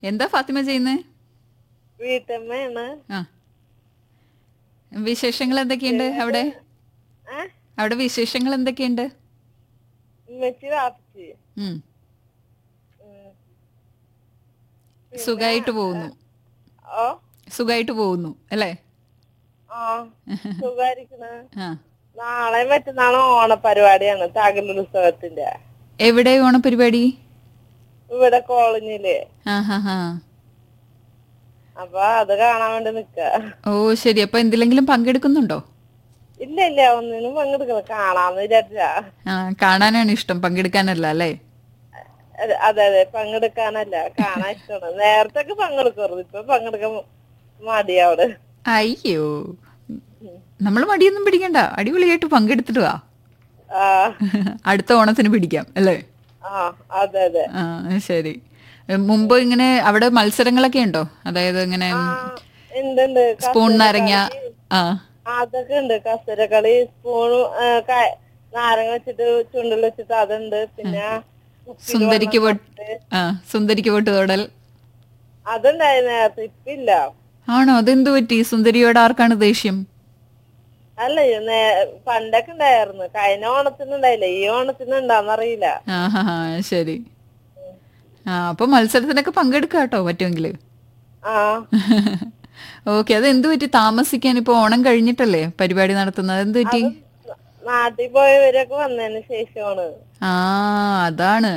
എന്താ ഫാത്തിമ ചെയ്യുന്നേ വീട്ടമ്മയാണ് ആ വിശേഷങ്ങൾ എന്തൊക്കെയുണ്ട് അവിടെ ഏ അവിടെ വിശേഷങ്ങൾ എന്തൊക്കെയുണ്ട് ഉമ്മച്ചി വാപ്പിച്ച് ഉം. സുഖായിട്ട് പോകുന്നു ഓ സുഖായിട്ട് പോകുന്നു അല്ലേ ആ സുഖായിരിക്കണ ആ നാളെ മറ്റന്നാളും ഓണപരിപാടിയാണ് തകലുത്സവത്തിന്റെ എവിടെ ഓണപരിപാടി ഇവിടെ കോളനിയില് ആ ഹാ ഹാ അപ്പൊ അത് കാണാൻ വേണ്ടി നിക്ക ഓ ശരി അപ്പൊ എന്തിലെങ്കിലും പങ്കെടുക്കുന്നുണ്ടോ ഇല്ല ഇല്ല ഒന്നിനും പങ്കെടുക്കണം കാണാന്ന് വിചാരിച്ചാ ആ കാണാനാണ് ഇഷ്ടം പങ്കെടുക്കാനല്ല അല്ലേ അതെ അതെ അതെ പങ്കെടുക്കാനല്ല കാണാൻ ഇഷ്ടമാണ് നേരത്തെ ഒക്കെ പങ്കെടുക്കരുത് ഇപ്പൊ പങ്കെടുക്കാൻ മടിയാവിടെ അയ്യോ നമ്മൾ മടിയൊന്നും പിടിക്കണ്ട അടിപൊളിയായിട്ട് പങ്കെടുത്തിട്ട് വാ ആ അടുത്ത ഓണത്തിന് പിടിക്കാം അല്ലേ ആ അതെ അതെ ആ ശരി ഏ, മുമ്പ് ഇങ്ങനെ അവിടെ മത്സരങ്ങളൊക്കെ ഉണ്ടോ അതായത് ഇങ്ങനെ ആ ഉണ്ട് ഉണ്ട് സ്പൂൺ നാരങ്ങ ആ അതൊക്കെ ഉണ്ട് കസരക്കളി സ്പൂണും നാരങ്ങ വെച്ചിട്ട് ചുണ്ടിൽ വെച്ചിട്ട് അതുണ്ട് പിന്നെ കുപ്പിയില് സുന്ദരിക്ക് വെള്ളം പൊട്ട് തൊട്ട് ആ സുന്ദരിക്ക് പൊട്ട് തൊടൽ അതുണ്ടായി നേരത്തെ ഇപ്പില്ല ആണോ അതെന്തു പറ്റി സുന്ദരിയോട് ആർക്കാണ് ദേഷ്യം അല്ല ഈ നേ- പണ്ടൊക്കെ ഉണ്ടായിരുന്നു കഴിഞ്ഞ ഓണത്തിന് ഉണ്ടായില്ല ഈ ഓണത്തിന് ഉണ്ടാന്നറിയില്ല ആ ഹാ ഹാ ശരി ആ അപ്പൊ മത്സരത്തിനൊക്കെ പങ്കെടുക്കാം കേട്ടോ പറ്റുമെങ്കിൽ ആ ഓക്കെ അത് എന്തു പറ്റി താമസിക്കാൻ ഇപ്പൊ ഓണം കഴിഞ്ഞിട്ടല്ലേ പരിപാടി നടത്തുന്നത് എന്ത് പറ്റി നാട്ടിൽ പോയവരൊക്കെ വന്നതിന് ശേഷമാണ് ആ അതാണ്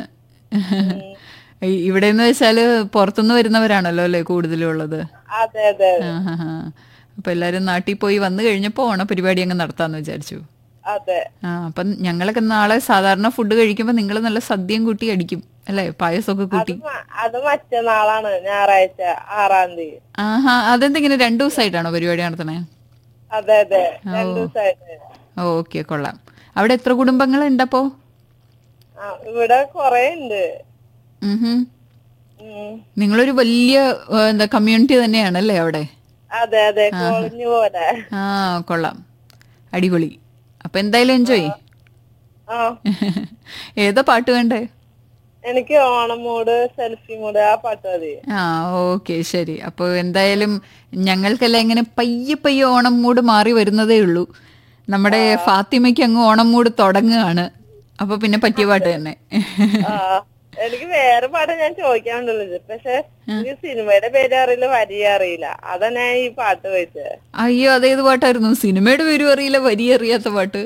ഇവിടെ എന്ന് വെച്ചാല് പുറത്തുനിന്ന് വരുന്നവരാണല്ലോ അല്ലേ കൂടുതലും ഉള്ളത് അതെ അതെ ആ ഹാ ഹാ അപ്പൊ എല്ലാരും നാട്ടിൽ പോയി വന്നു കഴിഞ്ഞപ്പോ ഓണപരിപാടി അങ്ങ് നടത്താന്ന് വിചാരിച്ചു അതെ ആ അപ്പം ഞങ്ങളൊക്കെ നാളെ സാധാരണ ഫുഡ് കഴിക്കുമ്പോ നിങ്ങൾ നല്ല സദ്യയും കൂട്ടി അടിക്കും അല്ലേ പായസമൊക്കെ കൂട്ടി മ- അത് മറ്റന്നാളാണ് ഞായറാഴ്ച ആറാം തീയതി ആഹാ അതെന്തിങ്ങനെ രണ്ടു ദിവസമായിട്ടാണോ പരിപാടി നടത്തണേ അതെ അതെ രണ്ടു ദിവസമായിട്ട് ഓക്കെ കൊള്ളാം അവിടെ എത്ര കുടുംബങ്ങൾ ഉണ്ടപ്പോ ആ ഇവിടെ കൊറേ ഉണ്ട് ഉം ഉം. നിങ്ങളൊരു വലിയ ഏ, എന്താ കമ്മ്യൂണിറ്റി തന്നെയാണല്ലേ അവിടെ അതെ അതെ കോളഞ്ഞു പോലെ ആ കൊള്ളാം അടിപൊളി അപ്പൊ എന്തായാലും എൻജോയ് ആ ഏതാ പാട്ട് വേണ്ടേ എനിക്ക് ഓണം മൂഡ് സെൽഫി മൂഡ് ആ പാട്ട് മതി ആ ഓക്കെ ശരി അപ്പോൾ എന്തായാലും ഞങ്ങൾക്കെല്ലാം ഇങ്ങനെ പയ്യെ പയ്യെ ഓണം മൂഡ് മാറി വരുന്നതേ ഉള്ളൂ നമ്മുടെ ഫാത്തിമയ്ക്ക് അങ്ങ് ഓണം മൂഡ് തുടങ്ങുകയാണ് അപ്പൊ പിന്നെ പറ്റിയ പാട്ട് തന്നെ ആ എനിക്ക് വേറെ പാട്ട് ഞാൻ ചോദിക്കാൻ വേണ്ടിയുള്ളത് പക്ഷെ എനിക്ക് സിനിമയുടെ പേര് അറിയില്ല വരി അറിയില്ല അതാ ഞാൻ ഈ പാട്ട് വെച്ചത് അയ്യോ അതേത് പാട്ടായിരുന്നു സിനിമയുടെ പേരും അറിയില്ല വരി അറിയാത്ത പാട്ട്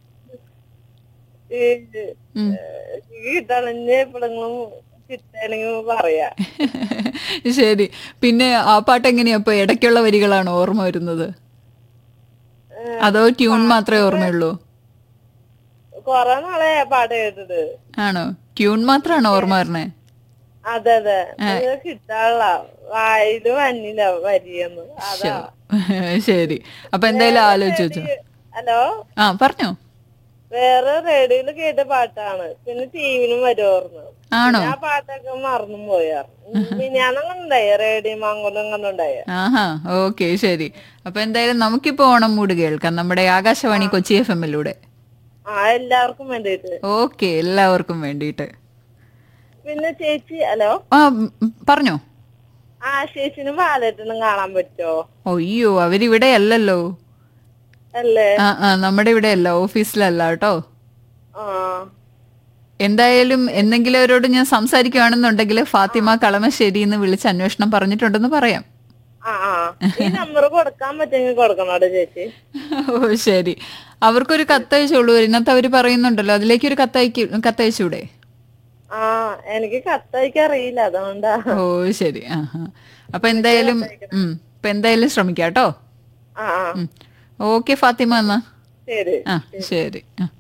ഈ കിട്ടണിഞ്ഞ് എപ്പോഴെങ്കിലും കിട്ടണെങ്കിൽ പറയാ ശരി പിന്നെ ആ പാട്ട് എങ്ങനെയാ അപ്പൊ ഇടയ്ക്കുള്ള വരികളാണോ ഓർമ്മ വരുന്നത് അതോ ട്യൂൺ മാത്രമേ ഓർമ്മയുള്ളൂ കൊറേ നാളെ ആ പാട്ട് കേട്ടിട്ട് ആണോ ട്യൂൺ മാത്രമാണോ ഓർമ്മ വരണേ അതെ അതെ അത് കിട്ടാനുള്ള വായില് വന്നില്ല വരിയെന്ന് അതാ ശരി അപ്പൊ എന്തായാലും ആലോചിച്ച് വെച്ചോ ഹലോ ആ പറഞ്ഞോ വേറെ റേഡിയോയില് കേട്ട പാട്ടാണ് പിന്നെ ടിവിയിലും വരുമായിരുന്നു ആണോ ആ പാട്ടൊക്കെ മറന്നും പോയായിരുന്നു മിനിയാന്നങ്ങനെ ഉണ്ടായി റേഡിയോ മാങ്കുലം അങ്ങനെ ഉണ്ടായ ആഹാ ഓക്കെ ശരി അപ്പൊ എന്തായാലും നമുക്കിപ്പോ ഓണം മൂട് കേൾക്കാം നമ്മുടെ ആകാശവാണി കൊച്ചി എഫ് എമ്മിലൂടെ ആ എല്ലാവർക്കും വേണ്ടിട്ട് ഓക്കെ എല്ലാവർക്കും വേണ്ടിയിട്ട് പിന്നെ ചേച്ചി ഹലോ ആ ഉം, ഉം, പറഞ്ഞോ ആ ചേച്ചിനും ബാലേട്ടനും കാണാൻ പറ്റോ അയ്യോ അവരിവിടെ അല്ലല്ലോ അല്ലേ ആ ആ നമ്മുടെ ഇവിടെ അല്ല ഓഫീസിലല്ല കേട്ടോ ആ എന്തായാലും എന്തെങ്കിലും അവരോട് ഞാൻ സംസാരിക്കുകയാണെന്നുണ്ടെങ്കിൽ ഫാത്തിമ കളമശ്ശേരി എന്ന് വിളിച്ച് അന്വേഷണം പറഞ്ഞിട്ടുണ്ടെന്ന് പറയാം ആ ആ ഈ നമ്പർ കൊടുക്കാൻ പറ്റുമെങ്കിൽ കൊടുക്കണോടെ ചേച്ചി ഓ ശരി അവർക്കൊരു കത്തയച്ചോളൂ ഇതിനകത്ത് അവർ പറയുന്നുണ്ടല്ലോ അതിലേക്ക് ഒരു കത്തയക്ക് കത്തയച്ചൂടെ ആ എനിക്ക് കത്തയക്കാൻ അറിയില്ല അതുകൊണ്ടാ ഓ ശരി ആ ആ. അപ്പൊ എന്തായാലും ഉം ഇപ്പൊ എന്തായാലും ശ്രമിക്കാം കേട്ടോ ആ ആ ഓക്കെ ഫാത്തിമ എന്നാ ശരി ആ ശരി ആ